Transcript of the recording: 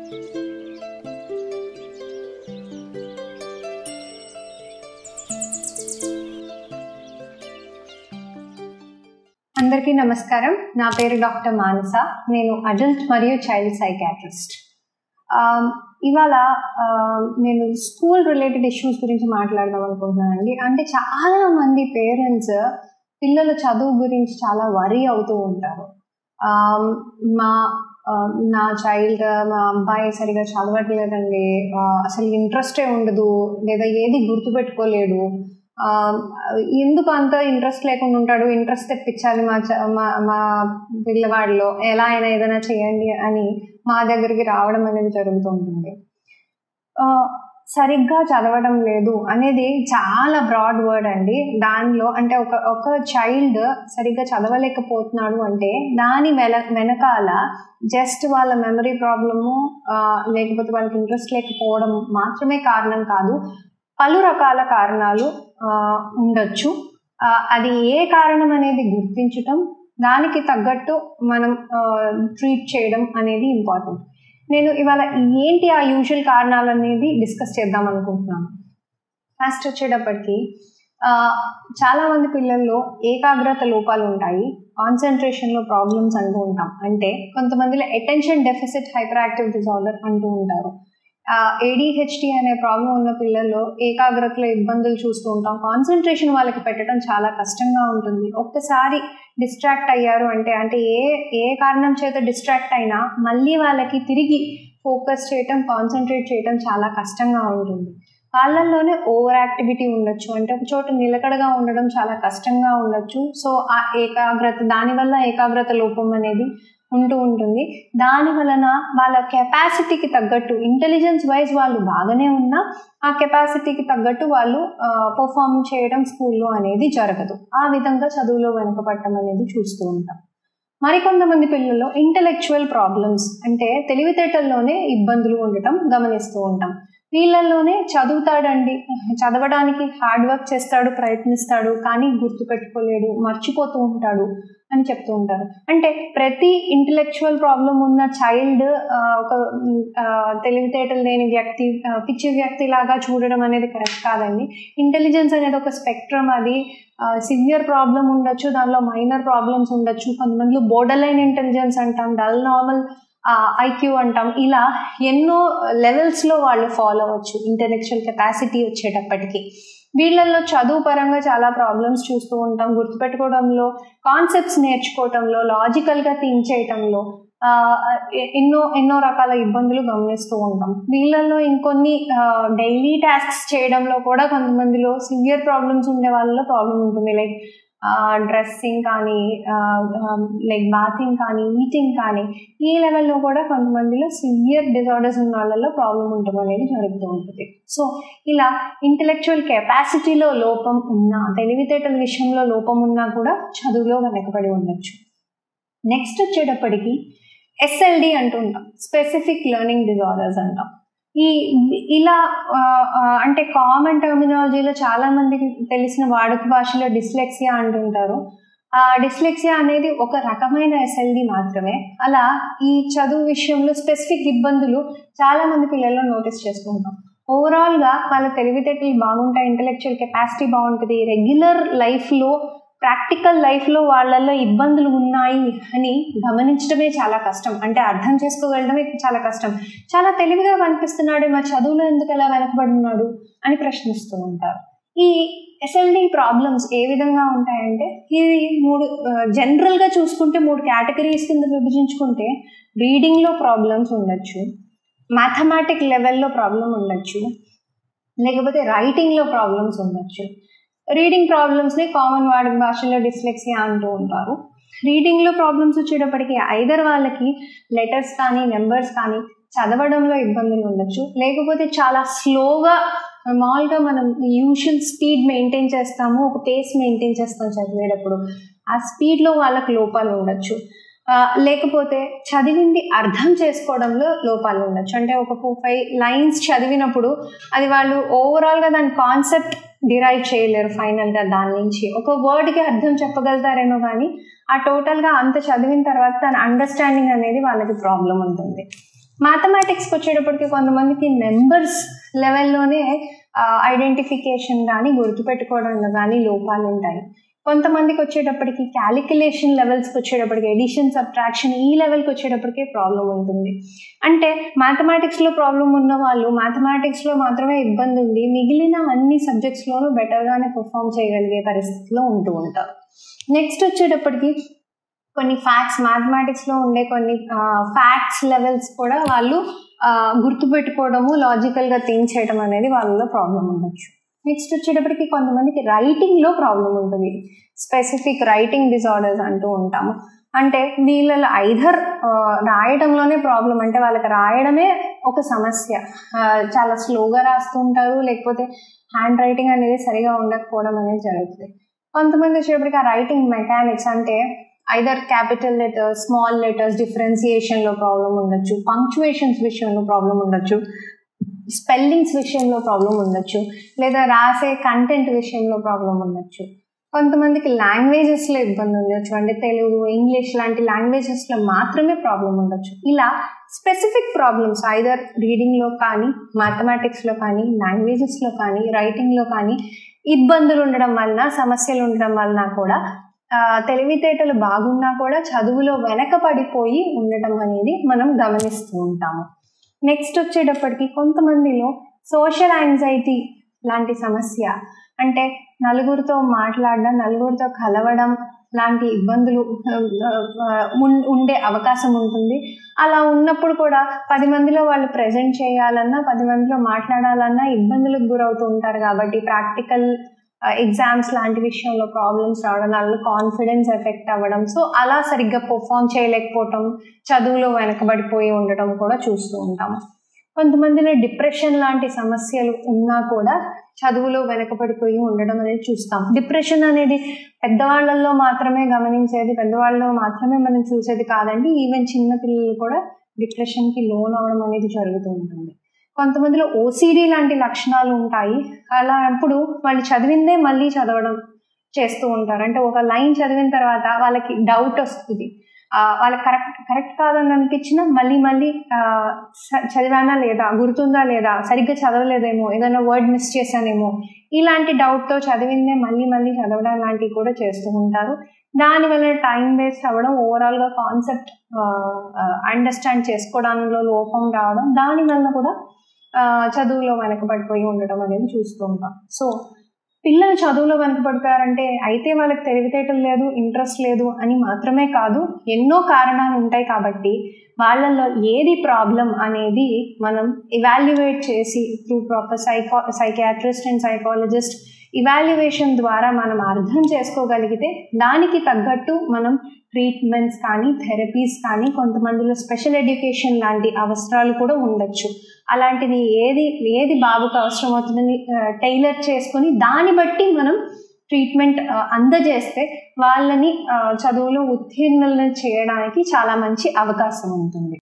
అందరికీ నమస్కారం నా పేరు డాక్టర్ మానస నేను అడల్ట్ మరియు చైల్డ్ సైకాట్రిస్ట్ ఇవాళ ఆ, నేను స్కూల్ రిలేటెడ్ ఇష్యూస్ గురించి మాట్లాడదాం అనుకుంటున్నానండి అంటే చాలా మంది పేరెంట్స్ పిల్లల చదువు గురించి చాలా వరీ అవుతూ ఉంటారు ఆ, మా ఆ, నా చైల్డ్ మా అబ్బాయి సరిగా చదవట్లేదండి ఆ, అసలు ఇంట్రెస్టే ఉండదు లేదా ఏది గుర్తుపెట్టుకోలేడు ఆ, ఎందుకు అంత ఇంట్రెస్ట్ లేకుండా ఉంటాడు ఇంట్రెస్ట్ తెప్పించాలి మా చ- మా మా పిల్లవాడిలో ఎలా అయినా ఏదైనా చేయండి అని మా దగ్గరికి రావడం అనేది జరుగుతూ ఉంటుంది ఆ, సరిగ్గా చదవడం లేదు అనేది చాలా బ్రాడ్ వర్డ్ అండి దానిలో అంటే ఒక ఒక చైల్డ్ సరిగ్గా చదవలేకపోతున్నాడు అంటే దాని వెన వెనకాల జస్ట్ వాళ్ళ మెమరీ ప్రాబ్లము లేకపోతే వాళ్ళకి ఇంట్రెస్ట్ లేకపోవడం మాత్రమే కారణం కాదు పలు రకాల కారణాలు ఆ, ఉండొచ్చు ఆ, అది ఏ కారణం అనేది గుర్తించటం దానికి తగ్గట్టు మనం ట్రీట్ చేయడం అనేది ఇంపార్టెంట్ నేను ఇవాళ ఏంటి ఆ యూజువల్ కారణాలు అనేది డిస్కస్ చేద్దాం అనుకుంటున్నాను ఫస్ట్ వచ్చేటప్పటికి ఆ, చాలా మంది పిల్లల్లో ఏకాగ్రత లోపాలు ఉంటాయి కాన్సన్ట్రేషన్లో ప్రాబ్లమ్స్ అంటూ ఉంటాం అంటే కొంతమందిలో attention deficit hyper active disorder అంటూ ఉంటారు ఏడిహెచ్డి అనే ప్రాబ్లం ఉన్న పిల్లల్లో ఏకాగ్రతలో ఇబ్బందులు చూస్తూ ఉంటాం కాన్సన్ట్రేషన్ వాళ్ళకి పెట్టడం చాలా కష్టంగా ఉంటుంది ఒక్కసారి డిస్ట్రాక్ట్ అయ్యారు అంటే అంటే ఏ ఏ కారణం చేత డిస్ట్రాక్ట్ అయినా మళ్ళీ వాళ్ళకి తిరిగి ఫోకస్ చేయటం కాన్సన్ట్రేట్ చేయటం చాలా కష్టంగా ఉంటుంది వాళ్ళల్లోనే ఓవర్ యాక్టివిటీ ఉండొచ్చు అంటే ఒక చోట నిలకడగా ఉండడం చాలా కష్టంగా ఉండొచ్చు సో ఆ ఏకాగ్రత దానివల్ల ఏకాగ్రత లోపం అనేది ఉంటూ ఉంటుంది దాని వలన వాళ్ళ కెపాసిటీకి తగ్గట్టు ఇంటెలిజెన్స్ వైజ్ వాళ్ళు బాగానే ఉన్నా ఆ కెపాసిటీకి తగ్గట్టు వాళ్ళు పర్ఫామ్ చేయడం స్కూల్లో అనేది జరగదు ఆ విధంగా చదువులో వెనుకపడటం అనేది చూస్తూ ఉంటాం మరికొంతమంది పిల్లల్లో ఇంటలెక్చువల్ ప్రాబ్లమ్స్ అంటే తెలివితేటల్లోనే ఇబ్బందులు ఉండటం గమనిస్తూ ఉంటాం వీళ్ళల్లోనే చదువుతాడండి చదవడానికి హార్డ్ వర్క్ చేస్తాడు ప్రయత్నిస్తాడు కానీ గుర్తుపెట్టుకోలేడు మర్చిపోతూ ఉంటాడు అని చెప్తూ ఉంటారు అంటే ప్రతి ఇంటలెక్చువల్ ప్రాబ్లం ఉన్న చైల్డ్ ఒక ఆ, తెలివితేటలు లేని వ్యక్తి ఆ, పిచ్చి వ్యక్తి లాగా చూడడం అనేది కరెక్ట్ కాదండి ఇంటెలిజెన్స్ అనేది ఒక స్పెక్ట్రమ్ అది సివియర్ ప్రాబ్లం ఉండొచ్చు దానిలో మైనర్ ప్రాబ్లమ్స్ ఉండొచ్చు కొంతమందిలో బోర్డర్ లైన్ ఇంటెలిజెన్స్ అంటాం డల్ నార్మల్ ఐక్యూ అంటాం ఇలా ఎన్నో లెవెల్స్లో వాళ్ళు ఫాలో అవ్వచ్చు ఇంటెలెక్చువల్ కెపాసిటీ వచ్చేటప్పటికి వీళ్ళల్లో చదువు పరంగా చాలా ప్రాబ్లమ్స్ చూస్తూ ఉంటాం గుర్తుపెట్టుకోవడంలో కాన్సెప్ట్స్ నేర్చుకోవటంలో లాజికల్గా థింక్ చేయటంలో ఆ, ఎ- ఎన్నో ఎన్నో రకాల ఇబ్బందులు గమనిస్తూ ఉంటాం వీళ్ళల్లో ఇంకొన్ని డైలీ టాస్క్స్ చేయడంలో కూడా కొంతమందిలో సివియర్ ప్రాబ్లమ్స్ ఉండే వాళ్ళలో ప్రాబ్లం ఉంటుంది లైక్ డ్రెస్సింగ్ కానీ లైక్ బాతింగ్ కానీ ఈటింగ్ కానీ ఈ లెవెల్లో కూడా కొంతమందిలో సివియర్ డిజార్డర్స్ ఉన్న వాళ్ళలో ప్రాబ్లం ఉండడం అనేది జరుగుతూ ఉంటుంది సో ఇలా ఇంటలెక్చువల్ కెపాసిటీలో లోపం ఉన్నా తెలివితేటల విషయంలో లోపం ఉన్నా కూడా చదువులో వెనకబడి ఉండొచ్చు నెక్స్ట్ వచ్చేటప్పటికి ఎస్ఎల్డి అంటుంటాం స్పెసిఫిక్ లెర్నింగ్ డిజార్డర్స్ అంటాం ఈ ఇలా ఆ, ఆ, అంటే కామన్ టర్మినాలజీలో చాలా మందికి తెలిసిన వాడుక భాషలో డిస్లెక్సియా అంటుంటారు ఆ డిస్లెక్సియా అనేది ఒక రకమైన ఎస్ఎల్డి మాత్రమే అలా ఈ చదువు విషయంలో స్పెసిఫిక్ ఇబ్బందులు చాలా మంది పిల్లల్లో నోటీస్ చేసుకుంటాం ఓవరాల్గా వాళ్ళ తెలివితేటలు బాగుంటాయి ఇంటలెక్చువల్ కెపాసిటీ బాగుంటుంది రెగ్యులర్ లైఫ్లో ప్రాక్టికల్ లైఫ్లో వాళ్ళల్లో ఇబ్బందులు ఉన్నాయి అని గమనించడమే చాలా కష్టం అంటే అర్థం చేసుకోగలడమే చాలా కష్టం చాలా తెలివిగా కనిపిస్తున్నాడు మరి చదువులో ఎందుకు ఎలా వెనకబడి ఉన్నాడు అని ప్రశ్నిస్తూ ఉంటారు ఈ ఎస్ఎల్డి ప్రాబ్లమ్స్ ఏ విధంగా ఉంటాయంటే ఇది మూడు జనరల్గా చూసుకుంటే మూడు కేటగిరీస్ కింద విభజించుకుంటే రీడింగ్లో ప్రాబ్లమ్స్ ఉండొచ్చు మ్యాథమెటిక్ లెవెల్లో ప్రాబ్లం ఉండొచ్చు లేకపోతే రైటింగ్లో ప్రాబ్లమ్స్ ఉండొచ్చు రీడింగ్ ప్రాబ్లమ్స్ని కామన్ వాడి భాషలో డిస్లెక్సియా అంటూ ఉంటారు రీడింగ్లో ప్రాబ్లమ్స్ వచ్చేటప్పటికి ఐదర్ వాళ్ళకి లెటర్స్ కానీ నెంబర్స్ కానీ చదవడంలో ఇబ్బందులు ఉండొచ్చు లేకపోతే చాలా స్లోగా మామూలుగా మనం యూజువల్ స్పీడ్ మెయింటైన్ చేస్తాము ఒక పేస్ మెయింటైన్ చేస్తాం చదివేటప్పుడు ఆ స్పీడ్లో వాళ్ళకి లోపాలు ఉండొచ్చు ఆ, లేకపోతే చదివింది అర్థం చేసుకోవడంలో లోపాలు ఉండొచ్చు అంటే ఒక ఫోర్ ఫైవ్ లైన్స్ చదివినప్పుడు అది వాళ్ళు ఓవరాల్గా దాని కాన్సెప్ట్ డిరైవ్ చేయలేరు ఫైనల్గా దాని నుంచి ఒక వర్డ్కి అర్థం చెప్పగలుగుతారేమో కానీ ఆ టోటల్గా అంత చదివిన తర్వాత దాని అండర్స్టాండింగ్ అనేది వాళ్ళకి ప్రాబ్లం ఉంటుంది మ్యాథమెటిక్స్కి వచ్చేటప్పటికి కొంతమందికి నెంబర్స్ లెవెల్లోనే ఐడెంటిఫికేషన్ కానీ గుర్తుపెట్టుకోవడంలో కానీ లోపాలు ఉంటాయి కొంతమందికి వచ్చేటప్పటికి క్యాలిక్యులేషన్ లెవెల్స్కి వచ్చేటప్పటికి ఎడిషన్ సబ్ట్రాక్షన్ ఈ లెవెల్కి వచ్చేటప్పటికే ప్రాబ్లం ఉంటుంది అంటే మ్యాథమెటిక్స్లో ప్రాబ్లం ఉన్న వాళ్ళు మ్యాథమెటిక్స్లో మాత్రమే ఇబ్బంది ఉండి మిగిలిన అన్ని సబ్జెక్ట్స్లోనూ బెటర్గానే పర్ఫామ్ చేయగలిగే పరిస్థితిలో ఉంటూ ఉంటారు నెక్స్ట్ వచ్చేటప్పటికి కొన్ని ఫ్యాక్ట్స్ మ్యాథమెటిక్స్లో ఉండే కొన్ని ఫ్యాక్ట్స్ లెవెల్స్ కూడా వాళ్ళు గుర్తుపెట్టుకోవడము లాజికల్గా థింక్ చేయడం అనేది వాళ్ళలో ప్రాబ్లం ఉండొచ్చు నెక్స్ట్ వచ్చేటప్పటికి కొంతమందికి రైటింగ్లో ప్రాబ్లం ఉంటుంది స్పెసిఫిక్ రైటింగ్ డిజార్డర్స్ అంటూ ఉంటాము అంటే వీళ్ళలో ఐదర్ రాయడంలోనే ప్రాబ్లం అంటే వాళ్ళకి రాయడమే ఒక సమస్య చాలా స్లోగా రాస్తుంటారు లేకపోతే హ్యాండ్ రైటింగ్ అనేది సరిగా ఉండకపోవడం అనేది జరుగుతుంది కొంతమంది వచ్చేటప్పటికి ఆ రైటింగ్ మెకానిక్స్ అంటే either capital letters small letters డిఫరెన్సియేషన్లో ప్రాబ్లం ఉండొచ్చు పంక్చువేషన్స్ విషయంలో ప్రాబ్లం ఉండొచ్చు స్పెల్లింగ్స్ విషయంలో ప్రాబ్లం ఉండొచ్చు లేదా రాసే కంటెంట్ విషయంలో ప్రాబ్లం ఉండొచ్చు కొంతమందికి లాంగ్వేజెస్లో ఇబ్బంది ఉండొచ్చు అంటే తెలుగు ఇంగ్లీష్ లాంటి లాంగ్వేజెస్లో మాత్రమే ప్రాబ్లం ఉండొచ్చు ఇలా స్పెసిఫిక్ ప్రాబ్లమ్స్ ఐదర్ రీడింగ్లో కానీ మ్యాథమెటిక్స్లో కానీ లాంగ్వేజెస్లో కానీ రైటింగ్లో కానీ ఇబ్బందులు ఉండడం వలన సమస్యలు ఉండడం వలన కూడా తెలివితేటలు బాగున్నా కూడా చదువులో వెనకపడిపోయి ఉండటం అనేది మనం గమనిస్తూ ఉంటాము నెక్స్ట్ వచ్చేటప్పటికి కొంతమందిలో సోషల్ యాంగ్జైటీ లాంటి సమస్య అంటే నలుగురితో మాట్లాడడం నలుగురితో కలవడం లాంటి ఇబ్బందులు ఉండే అవకాశం ఉంటుంది అలా ఉన్నప్పుడు కూడా పది మందిలో వాళ్ళు ప్రజెంట్ చేయాలన్నా పది మందిలో మాట్లాడాలన్నా ఇబ్బందులకు గురవుతూ ఉంటారు కాబట్టి ప్రాక్టికల్ ఎగ్జామ్స్ లాంటి విషయంలో ప్రాబ్లమ్స్ రావడం వాళ్ళు కాన్ఫిడెన్స్ ఎఫెక్ట్ అవ్వడం సో అలా సరిగ్గా పర్ఫామ్ చేయలేకపోవటం చదువులో వెనకబడిపోయి ఉండటం కూడా చూస్తూ ఉంటాము కొంతమందిలో డిప్రెషన్ లాంటి సమస్యలు ఉన్నా కూడా చదువులో వెనకబడిపోయి ఉండడం అనేది చూస్తాం డిప్రెషన్ అనేది పెద్దవాళ్ళల్లో మాత్రమే గమనించేది పెద్దవాళ్ళలో మాత్రమే మనం చూసేది కాదండి ఈవెన్ చిన్న పిల్లలు కూడా డిప్రెషన్కి లోన్ అవ్వడం అనేది జరుగుతూ ఉంటుంది కొంతమందిలో ఓసిడి లాంటి లక్షణాలు ఉంటాయి అలా అప్పుడు వాళ్ళు చదివిందే మళ్ళీ చదవడం చేస్తూ ఉంటారు అంటే ఒక లైన్ చదివిన తర్వాత వాళ్ళకి డౌట్ వస్తుంది వాళ్ళకి కరెక్ట్ కరెక్ట్ కాదని అనిపించినా మళ్ళీ మళ్ళీ చదివానా లేదా గుర్తుందా లేదా సరిగ్గా చదవలేదేమో ఏదైనా వర్డ్ మిస్ చేశానేమో ఇలాంటి డౌట్తో చదివిందే మళ్ళీ మళ్ళీ చదవడం లాంటివి కూడా చేస్తూ ఉంటారు దానివల్ల టైం వేస్ట్ అవ్వడం ఓవరాల్గా కాన్సెప్ట్ అండర్స్టాండ్ చేసుకోవడంలో లోపం రావడం దానివల్ల కూడా చదువులో వెనకబడిపోయి ఉండడం అనేది చూస్తూ ఉంటాం సో పిల్లలు చదువులో వెనకబడిపోయారంటే అయితే వాళ్ళకి తెలివితేటలు లేదు ఇంట్రెస్ట్ లేదు అని మాత్రమే కాదు ఎన్నో కారణాలు ఉంటాయి కాబట్టి వాళ్ళల్లో ఏది ప్రాబ్లం అనేది మనం ఇవాల్యుయేట్ చేసి through proper psycho psychiatrist and psychologist evaluation ద్వారా మనం అర్థం చేసుకోగలిగితే దానికి తగ్గట్టు మనం ట్రీట్మెంట్స్ కానీ థెరపీస్ కానీ కొంతమందిలో స్పెషల్ ఎడ్యుకేషన్ లాంటి అవసరాలు కూడా ఉండొచ్చు అలాంటిది ఏది ఏది బాబుకు అవసరమవుతుందని టైలర్ చేసుకొని దాన్ని బట్టి మనం ట్రీట్మెంట్ అందజేస్తే వాళ్ళని చదువులో ఉత్తీర్ణులను చేయడానికి చాలా మంచి అవకాశం ఉంటుంది